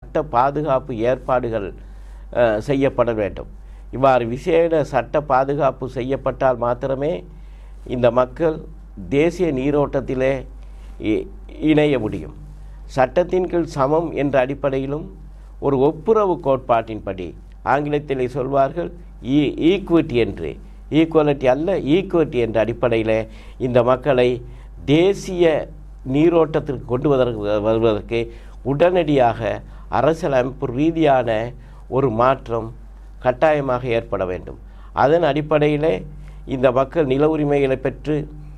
சட்ட பாதுகாப்பு ஏற்பாடுகள் அஹ், செய்யப்பட வேண்டும் இவ்வாறு விசேட சட்ட பாதுகாப்பு செய்யப்பட்டால் மாத்திரமே இந்த மக்கள் தேசிய நீரோட்டத்திலே இ- இணைய முடியும் சட்டத்தின் கீழ் சமம் என்ற அடிப்படையிலும் ஒரு ஒப்புரவு கோட்பாட்டின்படி ஆங்கிலத்திலே சொல்வார்கள் ஈக்குவிட்டி என்று ஈக்குவலிட்டி அல்ல ஈக்குவிட்டி என்ற அடிப்படையில் இந்த மக்களை தேசிய நீரோட்டத்திற்கு கொண்டு வருவதற்கு வருவதற்கு உடனடியாக அரசியலமைப்பு ரீதியான ஒரு மாற்றம் கட்டாயமாக ஏற்பட வேண்டும் அதன் அடிப்படையிலே இந்த மக்கள் நில உரிமைகளை பெற்று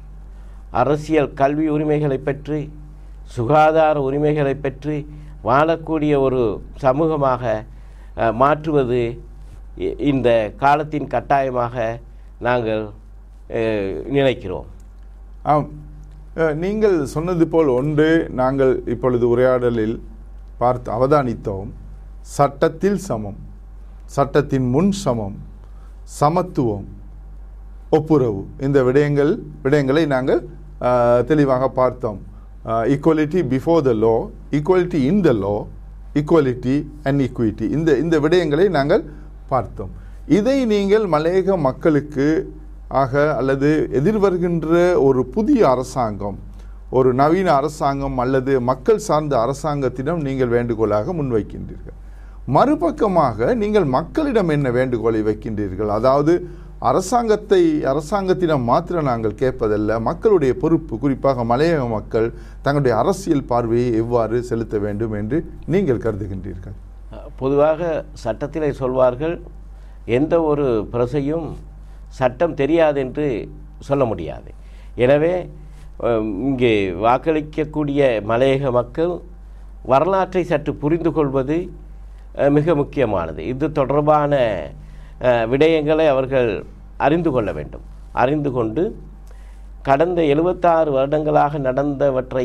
அரசியல் கல்வி உரிமைகளை பெற்று சுகாதார உரிமைகளை பெற்று வாழக்கூடிய ஒரு சமூகமாக அஹ், மாற்றுவது இ- இந்த காலத்தின் கட்டாயமாக நாங்கள் அஹ், நினைக்கிறோம் ஆம் அஹ், நீங்கள் சொன்னது போல் ஒன்று நாங்கள் இப்பொழுது உரையாடலில் பார்த்து அவதானித்தோம் சட்டத்தில் சமம் சட்டத்தின் முன் சமம் சமத்துவம் ஒப்புரவு இந்த விடயங்கள் விடயங்களை நாங்கள் அஹ், தெளிவாக பார்த்தோம் equality before the law equality in the law equality and equity இந்த இந்த விடயங்களை நாங்கள் பார்த்தோம் இதை நீங்கள் மலையக மக்களுக்கு ஆக அல்லது எதிர்வருகின்ற ஒரு புதிய அரசாங்கம் ஒரு நவீன அரசாங்கம் அல்லது மக்கள் சார்ந்த அரசாங்கத்திடம் நீங்கள் வேண்டுகோளாக முன்வைக்கின்றீர்கள் மறுபக்கமாக நீங்கள் மக்களிடம் என்ன வேண்டுகோளை வைக்கின்றீர்கள் அதாவது அரசாங்கத்தை அரசாங்கத்திடம் மாத்திரம் நாங்கள் கேட்பதல்ல மக்களுடைய பொறுப்பு குறிப்பாக மலையக மக்கள் தங்களுடைய அரசியல் பார்வையை எவ்வாறு செலுத்த வேண்டும் என்று நீங்கள் கருதுகின்றீர்கள் பொதுவாக சட்டத்திலே சொல்வார்கள் எந்த ஒரு பிரசையும் சட்டம் தெரியாது என்று சொல்ல முடியாது எனவே அஹ், இங்கே வாக்களிக்கக்கூடிய மலையக மக்கள் வரலாற்றை சற்று புரிந்து கொள்வது அஹ், மிக முக்கியமானது இது தொடர்பான அஹ், விடயங்களை அவர்கள் அறிந்து கொள்ள வேண்டும் அறிந்து கொண்டு கடந்த எழுபத்தாறு வருடங்களாக நடந்தவற்றை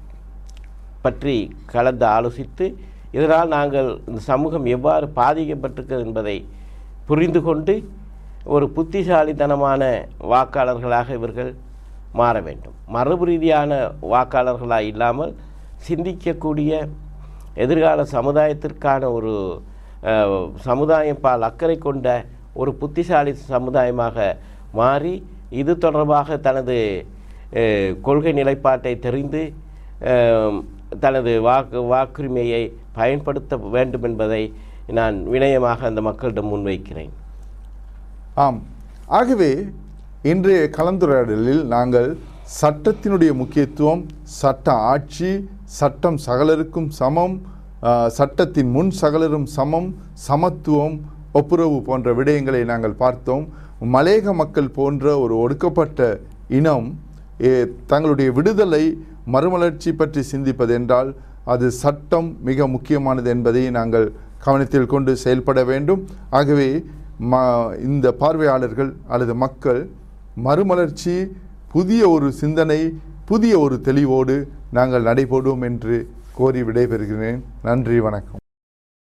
பற்றி கலந்து ஆலோசித்து இதனால் நாங்கள் இந்த சமூகம் எவ்வாறு பாதிக்கப்பட்டிருக்கிறது என்பதை புரிந்து கொண்டு ஒரு புத்திசாலித்தனமான வாக்காளர்களாக இவர்கள் மாற வேண்டும் மரபு ரீதியான வாக்காளர்களாக இல்லாமல் சிந்திக்கக்கூடிய எதிர்கால சமுதாயத்திற்கான ஒரு அஹ், சமுதாயம் பால் அக்கறை கொண்ட ஒரு புத்திசாலி சமுதாயமாக மாறி இது தொடர்பாக தனது அஹ், கொள்கை நிலைப்பாட்டை தெரிந்து அஹ், தனது வாக்கு வாக்குரிமையை பயன்படுத்த வேண்டும் என்பதை நான் வினயமாக அந்த மக்களிடம் முன்வைக்கிறேன் ஆம் ஆகவே இன்றைய கலந்துரையாடலில் நாங்கள் சட்டத்தினுடைய முக்கியத்துவம் சட்ட ஆட்சி சட்டம் சகலருக்கும் சமம் ஆ, சட்டத்தின் முன் சகலரும் சமம் சமத்துவம் ஒப்புரவு போன்ற விடயங்களை நாங்கள் பார்த்தோம் மலேக மக்கள் போன்ற ஒரு ஒடுக்கப்பட்ட இனம் ஏ, தங்களுடைய விடுதலை மறுமலர்ச்சி பற்றி சிந்திப்பதென்றால் அது சட்டம் மிக முக்கியமானது என்பதை நாங்கள் கவனத்தில் கொண்டு செயல்பட வேண்டும் ஆகவே ம இந்த பார்வையாளர்கள் அல்லது மக்கள் மறுமலர்ச்சி புதிய ஒரு சிந்தனை புதிய ஒரு தெளிவோடு நாங்கள் நடைபோடுவோம் என்று கோரி விடைபெறுகிறேன் நன்றி வணக்கம்